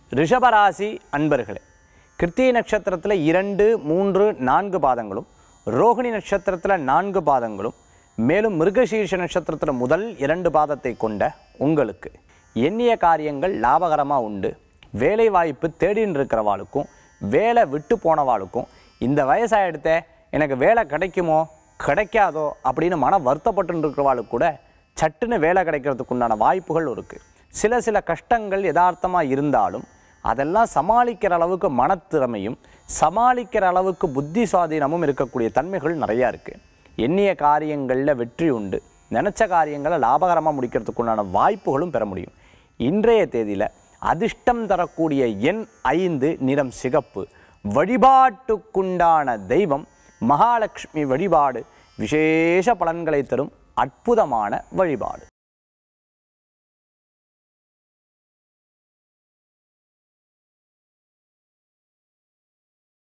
ரிஷபராசி அன்பர்களே கிருத்திகை நட்சத்திரத்தில் இரண்டு மூன்று நான்கு பாதங்களும் ரோகிணி நட்சத்திரத்தில் நான்கு பாதங்களும் மேலும் மிருகசீர்ஷ நட்சத்திரத்தில் முதல் இரண்டு பாதத்தை கொண்ட உங்களுக்கு எண்ணிய காரியங்கள் லாபகரமாக உண்டு வேலை வாய்ப்பு தேடின்னு இருக்கிறவாளுக்கும் வேலை விட்டு போனவாளுக்கும் இந்த வயசாகிடுத்த எனக்கு வேலை கிடைக்குமோ கிடைக்காதோ அப்படின்னு மன வருத்தப்பட்டு இருக்கிறவாளுக்கு கூட சட்டுன்னு வேலை கிடைக்கிறதுக்கு உண்டான வாய்ப்புகள் இருக்குது சில சில கஷ்டங்கள் யதார்த்தமாக இருந்தாலும் அதெல்லாம் சமாளிக்கிற அளவுக்கு மனத்திறமையும் சமாளிக்கிற அளவுக்கு புத்தி சுவாதீனமும் இருக்கக்கூடிய தன்மைகள் நிறையா இருக்குது எண்ணிய காரியங்களில் வெற்றி உண்டு நினச்ச காரியங்களை லாபகரமாக முடிக்கிறதுக்குண்டான வாய்ப்புகளும் பெற முடியும் இன்றைய தேதியில் அதிர்ஷ்டம் தரக்கூடிய எண் ஐந்து நிறம் சிகப்பு வழிபாட்டுக்குண்டான தெய்வம் மகாலட்சுமி வழிபாடு விசேஷ பலன்களை தரும் அற்புதமான வழிபாடு